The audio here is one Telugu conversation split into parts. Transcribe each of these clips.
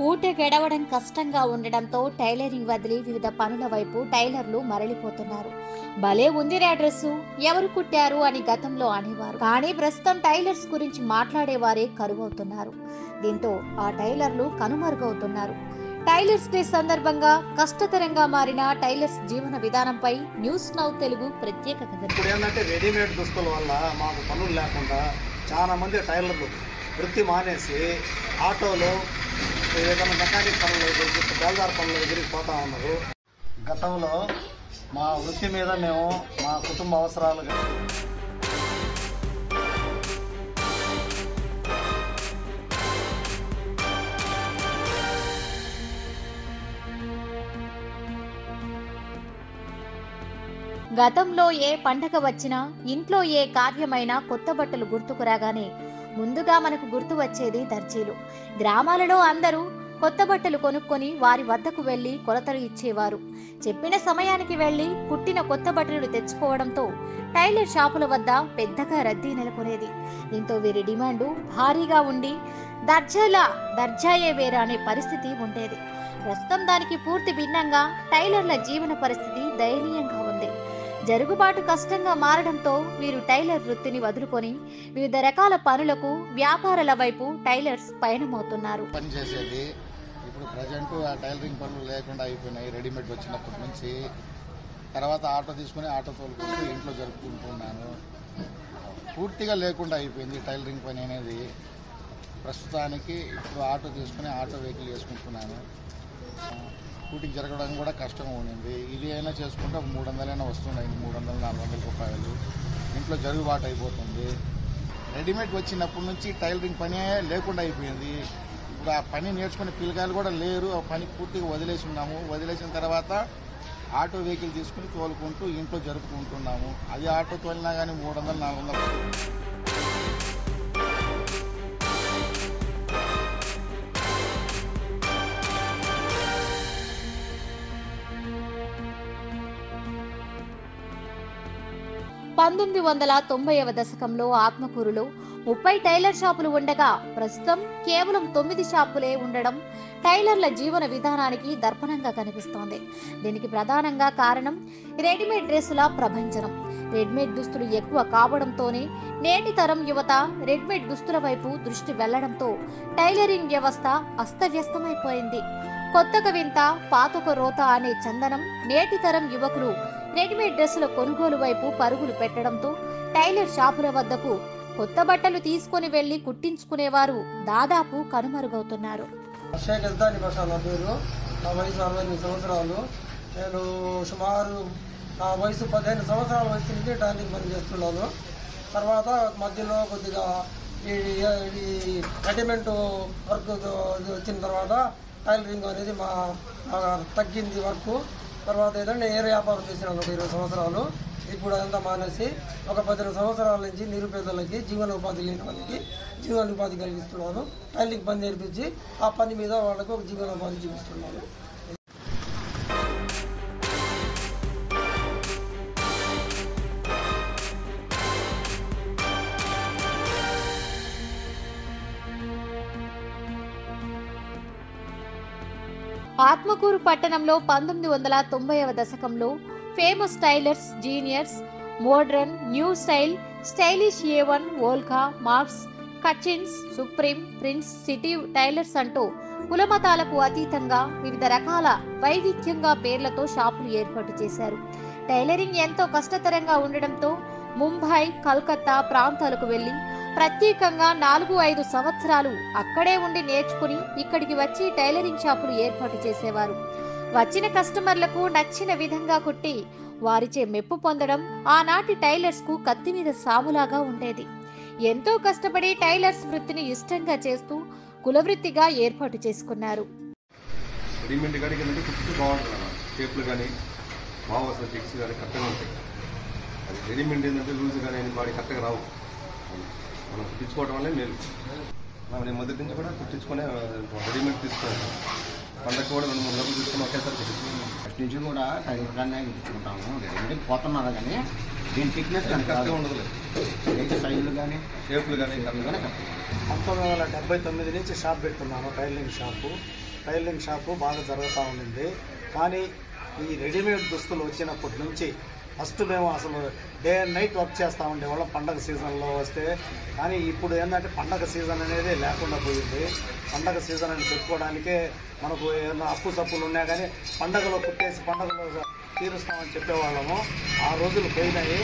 పూట గడవడం కష్టంగా ఉండడంతో టైలరింగ్ వదిలి వివిధ పనుల వైపు టైలర్లు మరలిపోతున్నారు భలే ఉంది రా డ్రెస్సు ఎవరు కుట్టారు అని గతంలో అనేవారు కానీ ప్రస్తుతం టైలర్స్ గురించి మాట్లాడేవారే కరువవుతున్నారు దీంతో ఆ టైలర్లు కనుమరుగవుతున్నారు టైలర్స్ డే సందర్భంగా కష్టతరంగా మారిన టైలర్స్ జీవన విధానంపై న్యూస్ నౌ తెలుగు ప్రత్యేక కథనం ఇప్పుడు ఏంటంటే రెడీమేడ్ దుస్తుల వల్ల మాకు పనులు లేకుండా చాలా మంది టైలర్లు వృత్తి మానేసి ఆటోలో ఏదైనా మెకానిక్ పనులు బేల్దార్ పనులు తిరిగిపోతా ఉన్నారు గతంలో మా వృత్తి మీద మేము మా కుటుంబ అవసరాలు గతంలో ఏ పండగ వచ్చినా ఇంట్లో ఏ కార్యమైనా కొత్త బట్టలు గుర్తుకు రాగానే ముందుగా మనకు గుర్తు వచ్చేది దర్జీలు గ్రామాలలో అందరూ కొత్త బట్టలు కొనుక్కొని వారి వద్దకు వెళ్లి కొలతలు ఇచ్చేవారు చెప్పిన సమయానికి వెళ్లి కుట్టిన కొత్త బట్టలు తెచ్చుకోవడంతో టైలర్ షాపుల వద్ద పెద్దగా రద్దీ నెలకొనేది దీంతో వీరి డిమాండు భారీగా ఉండి దర్జాలా దర్జాయే వేరా అనే పరిస్థితి ఉండేది ప్రస్తుతం దానికి పూర్తి భిన్నంగా టైలర్ల జీవన పరిస్థితి దయనీయంగా ఉంది జరుగుబాటు కష్టంగా మారడంతో వీరు టైలర్ వృత్తిని వదులుకొని వివిధ రకాల పనులకు వ్యాపారాల వైపు టైలర్స్ పయనమవుతున్నారు పని చేసేది ఇప్పుడు ప్రజెంట్ ఆ టైలరింగ్ పనులు లేకుండా అయిపోయినాయి రెడీమేడ్ వచ్చినప్పటి నుంచి తర్వాత ఆటో తీసుకుని ఆటో తోలుకుంటూ ఇంట్లో జరుపుకుంటున్నాను పూర్తిగా లేకుండా అయిపోయింది టైలరింగ్ పని అనేది ప్రస్తుతానికి ఇప్పుడు ఆటో తీసుకుని ఆటో వెహికల్ చేసుకుంటున్నాను షూటింగ్ జరగడం కూడా కష్టంగా ఉండింది ఇది అయినా చేసుకుంటే ఒక మూడు వందలైనా వస్తున్నాయి మూడు వందలు నాలుగు వందల రూపాయలు ఇంట్లో జరుగుబాటు అయిపోతుంది రెడీమేడ్ వచ్చినప్పటి నుంచి టైలరింగ్ పని లేకుండా అయిపోయింది ఇప్పుడు ఆ పని నేర్చుకునే పిల్లకాయలు కూడా లేరు ఆ పని పూర్తిగా వదిలేసి ఉన్నాము వదిలేసిన తర్వాత ఆటో వెహికల్ తీసుకుని తోలుకుంటూ ఇంట్లో జరుపుకుంటున్నాము అది ఆటో తోలినా కానీ మూడు వందలు నాలుగు వందలు పంతొమ్మిది వందల తొంభైవ దశకంలో ఆత్మకూరులో ముప్పై టైలర్ షాపులు ఉండగా ప్రస్తుతం కేవలం తొమ్మిది షాపులే ఉండడం టైలర్ల జీవన విధానానికి దర్పణంగా కనిపిస్తోంది దీనికి ప్రధానంగా కారణం రెడీమేడ్ డ్రెస్సుల ప్రభంజనం రెడీమేడ్ దుస్తులు ఎక్కువ కావడంతోనే నేటి తరం యువత రెడీమేడ్ దుస్తుల వైపు దృష్టి వెళ్లడంతో టైలరింగ్ వ్యవస్థ అస్తవ్యస్తమైపోయింది కొత్తక వింత పాతక రోత అనే చందనం నేటి తరం యువకులు రెడీమేడ్ డ్రెస్సుల కొనుగోలు వైపు పరుగులు పెట్టడంతో టైలర్ షాపుల వద్దకు కొత్త బట్టలు తీసుకొని వెళ్లి కుట్టించుకునేవారు దాదాపు కనుమరుగవుతున్నారు షేక్ ఎస్దాని భాష నా పేరు నా వయసు అరవై ఎనిమిది సంవత్సరాలు నేను సుమారు నా వయసు పదిహేను సంవత్సరాల వయసు నుంచి టైలరింగ్ పని చేస్తున్నాను తర్వాత మధ్యలో కొద్దిగా ఈ ఈ రెడీమేడ్ వర్క్ ఇది వచ్చిన తర్వాత టైలరింగ్ అనేది మా బాగా తగ్గింది వర్క్ తర్వాత ఏదంటే ఏ వ్యాపారం చేసినాను ఒక ఇరవై సంవత్సరాలు ఇప్పుడు అదంతా మానేసి ఒక పదిహేను సంవత్సరాల నుంచి నిరుపేదలకి జీవనోపాధి లేని వాళ్ళకి జీవనోపాధి కలిగిస్తున్నాను టైలింగ్ పని నేర్పించి ఆ పని మీద వాళ్ళకు ఒక జీవనోపాధి చూపిస్తున్నాను ఆత్మకూరు పట్టణంలో పంతొమ్మిది వందల తొంభైవ దశకంలో famous tailors juniors modern new style stylish A one వోల్కా మార్క్స్ కచిన్స్ సుప్రీం ప్రిన్స్ సిటీ టైలర్స్ అంటూ కులమతాలకు అతీతంగా వివిధ రకాల వైవిధ్యంగా పేర్లతో షాపులు ఏర్పాటు చేశారు టైలరింగ్ ఎంతో కష్టతరంగా ఉండడంతో ముంబై కల్కత్తా ప్రాంతాలకు వెళ్లి ప్రత్యేకంగా నాలుగు ఐదు సంవత్సరాలు అక్కడే ఉండి నేర్చుకుని ఇక్కడికి వచ్చి టైలరింగ్ షాపులు ఏర్పాటు చేసేవారు వచ్చిన కస్టమర్లకు నచ్చిన విధంగా కుట్టి వారిచే మెప్పు పొందడం ఆనాటి టైలర్స్ కు కత్తి మీద సాములాగా ఉండేది ఎంతో కష్టపడి టైలర్స్ వృత్తిని ఇష్టంగా చేస్తూ కులవృత్తిగా ఏర్పాటు చేసుకున్నారు రెడీమేడ్ కానీ ఏంటంటే కుట్టితే బాగుంటుంది అన్నమాట షేప్లు కానీ బాగా వస్తుంది చెక్స్ కానీ కరెక్ట్గా ఉంటాయి అది రెడీమేడ్ ఏంటంటే లూజ్ కానీ అని బాడీ కరెక్ట్గా రావు అది మనం కుట్టించుకోవడం వల్లే మేలు మనం నేను మొదటి నుంచి కూడా కుట్టించుకునే రెడీమేడ్ తీసుకున్నాను పండగ కూడా రెండు మూడు రోజులు తీసుకుని ఒకేసారి కుట్టించుకున్నాను ఫస్ట్ నుంచి కూడా టైలర్ గానే ఇచ్చుకుంటాము రెడీమేడ్ పోతున్నారు కానీ దీని థిక్నెస్ కానీ కరెక్ట్గా ఉండదు అయితే సైజులు కానీ షేప్లు కానీ కరెక్ట్గా పంతొమ్మిది వందల డెబ్బై తొమ్మిది నుంచి షాప్ పెట్టుకున్నాను టైలరింగ్ షాపు టైలరింగ్ షాపు బాగా జరుగుతూ ఉండింది కానీ ఈ రెడీమేడ్ దుస్తులు వచ్చినప్పటి నుంచి ఫస్ట్ మేము అసలు డే అండ్ నైట్ వర్క్ చేస్తూ ఉండేవాళ్ళం పండగ సీజన్లో వస్తే కానీ ఇప్పుడు ఏంటంటే పండగ సీజన్ అనేది లేకుండా పోయింది పండగ సీజన్ అని చెప్పుకోవడానికే మనకు ఏమైనా అప్పు సప్పులు ఉన్నా కానీ పండగలో కుట్టేసి పండగలో తీరుస్తామని చెప్పేవాళ్ళము ఆ రోజులు పోయినాయి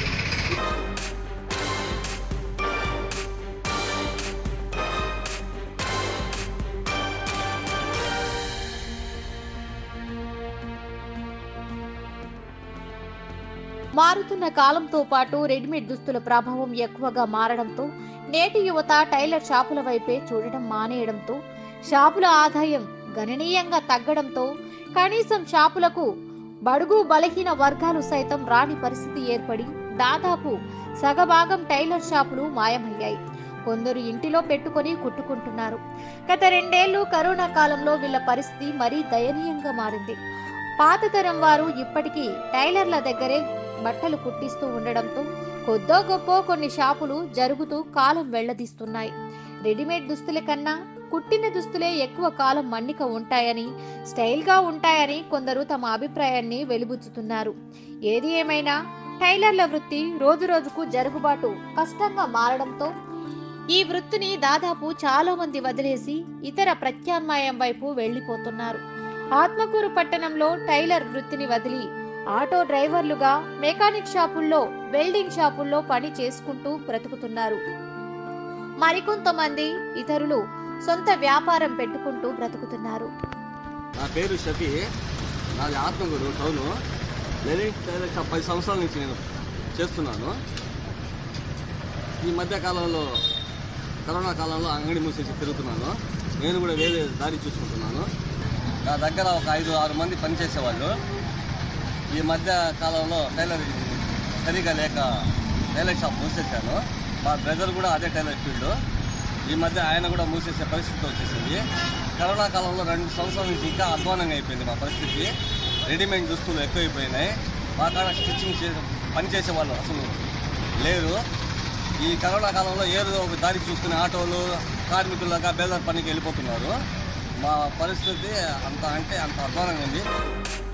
మారుతున్న కాలంతో పాటు రెడీమేడ్ దుస్తుల ప్రభావం ఎక్కువగా మారడంతో నేటి యువత టైలర్ షాపుల వైపే చూడడం మానేయడంతో షాపుల ఆదాయం గణనీయంగా తగ్గడంతో కనీసం షాపులకు బడుగు బలహీన వర్గాలు సైతం రాని పరిస్థితి ఏర్పడి దాదాపు సగభాగం టైలర్ షాపులు మాయమయ్యాయి కొందరు ఇంటిలో పెట్టుకొని కుట్టుకుంటున్నారు గత రెండేళ్లు కరోనా కాలంలో వీళ్ళ పరిస్థితి మరీ దయనీయంగా మారింది పాత తరం వారు ఇప్పటికీ టైలర్ల దగ్గరే బట్టలు కుట్టిస్తూ ఉండడంతో కొద్దో గొప్ప కొన్ని షాపులు జరుగుతూ కాలం వెళ్లదీస్తున్నాయి రెడీమేడ్ దుస్తుల కన్నా కుట్టిన దుస్తులే ఎక్కువ కాలం మన్నిక ఉంటాయని స్టైల్గా ఉంటాయని కొందరు తమ అభిప్రాయాన్ని వెలిబుచ్చుతున్నారు ఏది ఏమైనా టైలర్ల వృత్తి రోజురోజుకు జరుగుబాటు కష్టంగా మారడంతో ఈ వృత్తిని దాదాపు చాలా మంది వదిలేసి ఇతర ప్రత్యామ్నాయం వైపు వెళ్లిపోతున్నారు ఆత్మకూరు పట్టణంలో టైలర్ వృత్తిని వదిలి ఆటో డ్రైవర్లుగా మెకానిక్ షాపుల్లో వెల్డింగ్ షాపుల్లో పని చేసుకుంటూ బ్రతుకుతున్నారు మరికొంతమంది ఇతరులు సొంత వ్యాపారం పెట్టుకుంటూ బ్రతుకుతున్నారు నా పేరు షఫీ నాది Atmakur town Lenin tailor shop పది సంవత్సరాల నుంచి నేను చేస్తున్నాను ఈ మధ్య కాలంలో కరోనా కాలంలో అంగడి మూసేసి తిరుగుతున్నాను నేను కూడా వేరే దారి చూసుకుంటున్నాను నా దగ్గర ఒక ఐదు ఆరు మంది పనిచేసేవాళ్ళు ఈ మధ్య కాలంలో టైలర్ సరిగా లేక టైలర్ షాప్ మూసేశాను మా బ్రదర్ కూడా అదే టైలర్ ఫీల్డ్ ఈ మధ్య ఆయన కూడా మూసేసే పరిస్థితి వచ్చేసింది కరోనా కాలంలో రెండు సంవత్సరాల నుంచి ఇంకా అధ్వానంగా అయిపోయింది మా పరిస్థితి రెడీమేడ్ దుస్తులు ఎక్కువైపోయినాయి మా కాడ స్టిచ్చింగ్ చే పని చేసే వాళ్ళు అసలు లేరు ఈ కరోనా కాలంలో ఏదో ఒక దారి చూసుకుని ఆటోలు కార్మికులుగా బేదర్ పనికి వెళ్ళిపోతున్నారు మా పరిస్థితి అంత అంటే అంత అధ్వానంగా ఉంది